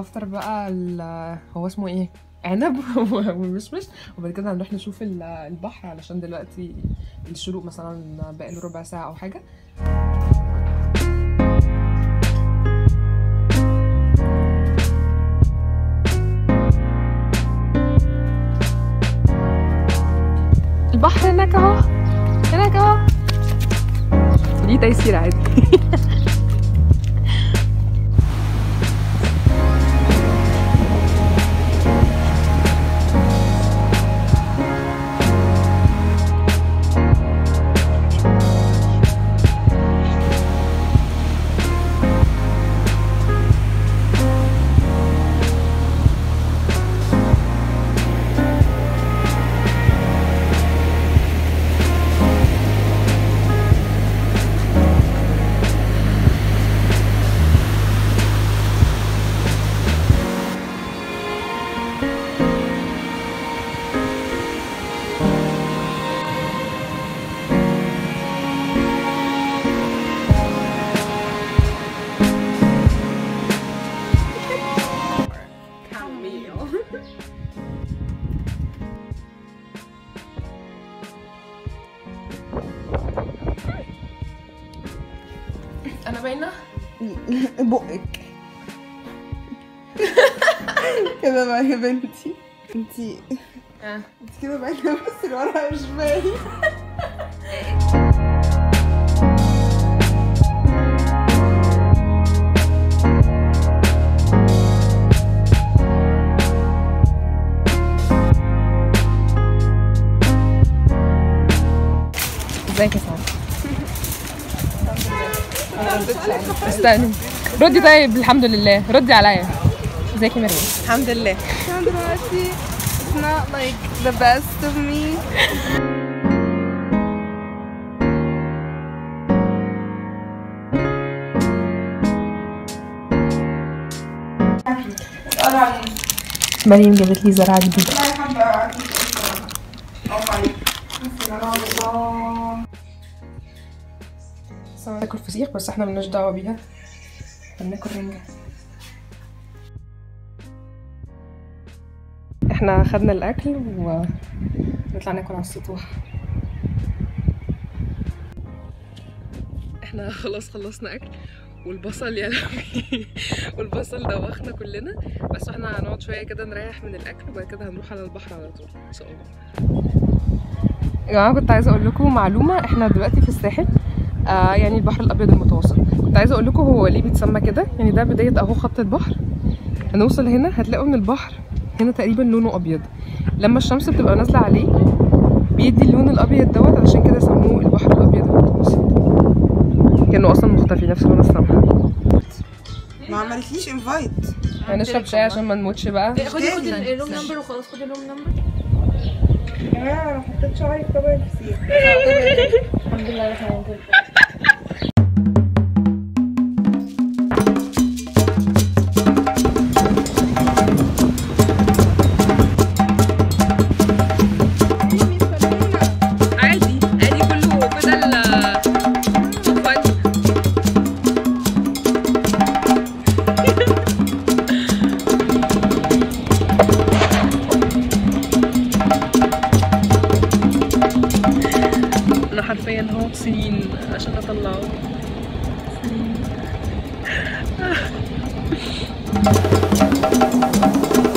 هنفطر بقى ال- هو اسمه ايه عنب ومشمش وبعد كده هنروح نشوف ال- البحر علشان دلوقتي الشروق مثلا باقي له ربع ساعة أو حاجة البحر هناك اهو هناك اهو دي تيسير عادي انا باينه بقك كده بقى يا بنتي انتي اه انت كده باينه بس الورقه مش باين ازيك يا سعاد استني ردي طيب الحمد لله ردي عليا ازيك يا مريم الحمد لله انا دلوقتي it's not like the best of me مريم جابت لي زرعه جديده ناكل فسيخ بس احنا ملناش دعوه بيها بناكل رنجه احنا خدنا الاكل ونطلع ناكل على السطوح احنا خلاص خلصنا اكل والبصل يا لهوي والبصل دوخنا كلنا بس احنا هنقعد شويه كده نريح من الاكل وبعد كده هنروح على البحر على طول ان شاء الله يا جماعه كنت عايزه اقول لكم معلومه احنا دلوقتي في الساحل آه يعني البحر الابيض المتوسط كنت عايزه اقول لكم هو ليه بيتسمى كده يعني ده بدايه اهو خط البحر هنوصل هنا هتلاقوا ان البحر هنا تقريبا لونه ابيض لما الشمس بتبقى نازله عليه بيدي اللون الابيض دوت عشان كده سموه البحر الابيض المتوسط كانه اصلا مختفي نفس لون السما ما عملتليش انفايت هنشرب شاي عشان ما نموتش بقى خدي خدي تاني. الروم نمبر وخلاص خدي الروم نمبر يا جماعه انا حطيت شعري في طبق الفسيخ الحمد لله احنا هننزل عادي عادي كله بدل فن انا حرفيا هو سنين عشان اطلعه سنين